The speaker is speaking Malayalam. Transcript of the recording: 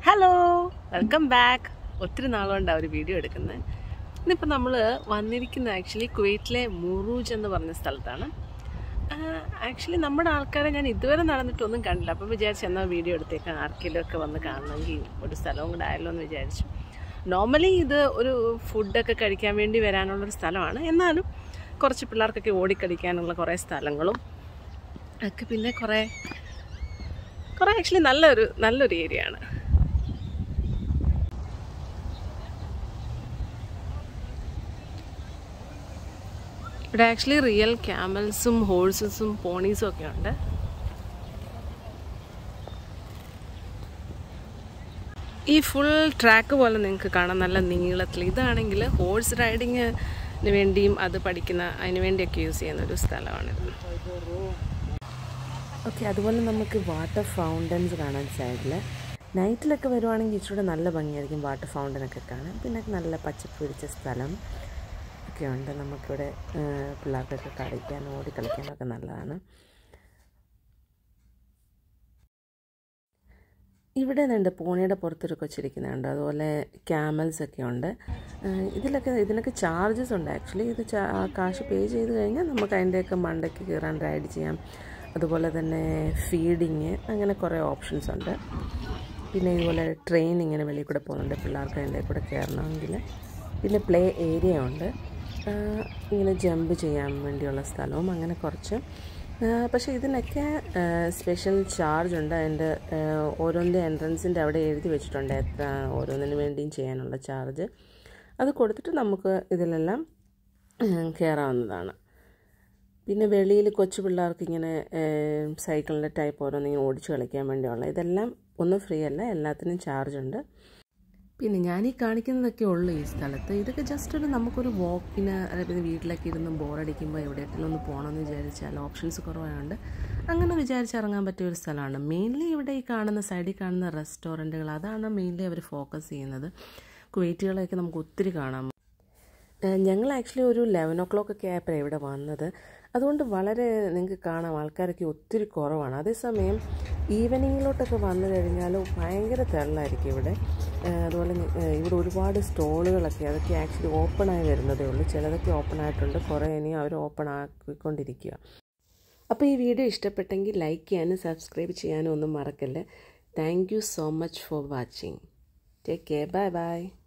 ഹലോ വെൽക്കം ബാക്ക് ഒത്തിരി നാളുകൊണ്ടാണ് ഒരു വീഡിയോ എടുക്കുന്നത് ഇന്നിപ്പോൾ നമ്മൾ വന്നിരിക്കുന്ന ആക്ച്വലി കുവൈറ്റിലെ മുറൂജ് എന്ന് പറഞ്ഞ സ്ഥലത്താണ് ആക്ച്വലി നമ്മുടെ ആൾക്കാരെ ഞാൻ ഇതുവരെ നടന്നിട്ടൊന്നും കണ്ടില്ല അപ്പം വിചാരിച്ചു എന്നാൽ വീഡിയോ എടുത്തേക്കാം ആർക്കെങ്കിലും ഒക്കെ വന്ന് കാണണമെങ്കിൽ ഒരു സ്ഥലവും കൂടെ ആയല്ലോ എന്ന് വിചാരിച്ചു നോർമലി ഇത് ഒരു ഫുഡൊക്കെ കഴിക്കാൻ വേണ്ടി വരാനുള്ളൊരു സ്ഥലമാണ് എന്നാലും കുറച്ച് പിള്ളേർക്കൊക്കെ ഓടിക്കളിക്കാനുള്ള കുറേ സ്ഥലങ്ങളും ഒക്കെ പിന്നെ കുറേ കുറേ ആക്ച്വലി നല്ലൊരു നല്ലൊരു ഏരിയ ആണ് ഇവിടെ ആക്ച്വലി റിയൽ ക്യാമൽസും ഹോഴ്സസും പോണീസും ഒക്കെ ഉണ്ട് ഈ ഫുൾ ട്രാക്ക് പോലെ നിങ്ങൾക്ക് കാണാം നല്ല നീളത്തിൽ ഇതാണെങ്കിൽ ഹോഴ്സ് റൈഡിങ്ങിന് വേണ്ടിയും അത് പഠിക്കുന്ന അതിന് വേണ്ടിയൊക്കെ യൂസ് ചെയ്യുന്ന ഒരു സ്ഥലമാണിത് ഓക്കെ അതുപോലെ നമുക്ക് വാട്ടർ ഫൗണ്ടൻസ് കാണാൻ സൈഡിൽ നൈറ്റിലൊക്കെ വരുവാണെങ്കിൽ ഇച്ചിരി നല്ല ഭംഗിയായിരിക്കും വാട്ടർ ഫൗണ്ടനൊക്കെ കാണാൻ പിന്നെ നല്ല പച്ചപ്പ് പിടിച്ച സ്ഥലം ഒക്കെ ഉണ്ട് നമുക്കിവിടെ പിള്ളേർക്കൊക്കെ കളിക്കാനും ഓടി കളിക്കാനൊക്കെ നല്ലതാണ് ഇവിടെ ഉണ്ട് പൂനെയുടെ പുറത്തൊരു കൊച്ചിരിക്കുന്നുണ്ട് അതുപോലെ ക്യാമൽസ് ഒക്കെ ഉണ്ട് ഇതിലൊക്കെ ഇതിനൊക്കെ ചാർജസ് ഉണ്ട് ആക്ച്വലി ഇത് കാശ് പേ ചെയ്ത് കഴിഞ്ഞാൽ നമുക്ക് അതിൻ്റെയൊക്കെ മണ്ടയ്ക്ക് കയറാൻ റൈഡ് ചെയ്യാം അതുപോലെ തന്നെ ഫീഡിങ് അങ്ങനെ കുറേ ഓപ്ഷൻസ് ഉണ്ട് പിന്നെ ഇതുപോലെ ട്രെയിൻ ഇങ്ങനെ വെളിയിൽ കൂടെ പോകുന്നുണ്ട് പിള്ളേർക്ക് അതിൻ്റെ കൂടെ കയറണമെങ്കിൽ പിന്നെ പ്ലേ ഏരിയ ഉണ്ട് ഇങ്ങനെ ജമ്പ് ചെയ്യാൻ വേണ്ടിയുള്ള സ്ഥലവും അങ്ങനെ കുറച്ച് പക്ഷേ ഇതിനൊക്കെ സ്പെഷ്യൽ ചാർജ് ഉണ്ട് അതിൻ്റെ ഓരോന്നിൻ്റെ എൻട്രൻസിൻ്റെ അവിടെ എഴുതി വെച്ചിട്ടുണ്ട് എത്ര ഓരോന്നിന് വേണ്ടിയും ചെയ്യാനുള്ള ചാർജ് അത് കൊടുത്തിട്ട് നമുക്ക് ഇതിലെല്ലാം കയറാവുന്നതാണ് പിന്നെ വെളിയിൽ കൊച്ചു പിള്ളേർക്ക് ഇങ്ങനെ സൈക്കിളിൻ്റെ ടൈപ്പ് ഓരോന്നിങ്ങനെ ഓടിച്ച് കളിക്കാൻ വേണ്ടിയുള്ള ഇതെല്ലാം ഒന്നും ഫ്രീ അല്ല എല്ലാത്തിനും ചാർജ് ഉണ്ട് പിന്നെ ഞാൻ ഈ കാണിക്കുന്നതൊക്കെ ഉള്ളൂ ഈ സ്ഥലത്ത് ഇതൊക്കെ ജസ്റ്റ് ഒരു നമുക്കൊരു വാക്കിന് അതായത് വീട്ടിലൊക്കെ ഇരുന്ന് ബോറടിക്കുമ്പോൾ എവിടെയെങ്കിലും ഒന്ന് പോകണമെന്ന് വിചാരിച്ചാൽ ഓപ്ഷൻസ് കുറവായതുകൊണ്ട് അങ്ങനെ വിചാരിച്ച് ഇറങ്ങാൻ പറ്റിയ ഒരു സ്ഥലമാണ് മെയിൻലി ഇവിടെ ഈ കാണുന്ന സൈഡിൽ കാണുന്ന റെസ്റ്റോറൻറ്റുകൾ അതാണ് മെയിൻലി അവർ ഫോക്കസ് ചെയ്യുന്നത് കുവൈറ്റുകളെയൊക്കെ നമുക്ക് ഒത്തിരി കാണാം ഞങ്ങൾ ആക്ച്വലി ഒരു ലെവൻ ഒ ക്ലോക്ക് ഒക്കെ ആയപ്പോഴാണ് ഇവിടെ വന്നത് അതുകൊണ്ട് വളരെ നിങ്ങൾക്ക് കാണാം ആൾക്കാരൊക്കെ ഒത്തിരി കുറവാണ് അതേസമയം ഈവനിങ്ങിലോട്ടൊക്കെ വന്നു കഴിഞ്ഞാൽ ഭയങ്കര തെള്ളായിരിക്കും ഇവിടെ അതുപോലെ ഇവിടെ ഒരുപാട് സ്റ്റോളുകളൊക്കെ അതൊക്കെ ആക്ച്വലി ഓപ്പണായി വരുന്നതേ ഉള്ളൂ ചിലതൊക്കെ ഓപ്പൺ ആയിട്ടുണ്ട് കുറേ ഇനിയും അവർ ഓപ്പൺ ആക്കിക്കൊണ്ടിരിക്കുക അപ്പോൾ ഈ വീഡിയോ ഇഷ്ടപ്പെട്ടെങ്കിൽ ലൈക്ക് ചെയ്യാനും സബ്സ്ക്രൈബ് ചെയ്യാനും ഒന്നും മറക്കല്ലേ thank you so much for watching take care bye by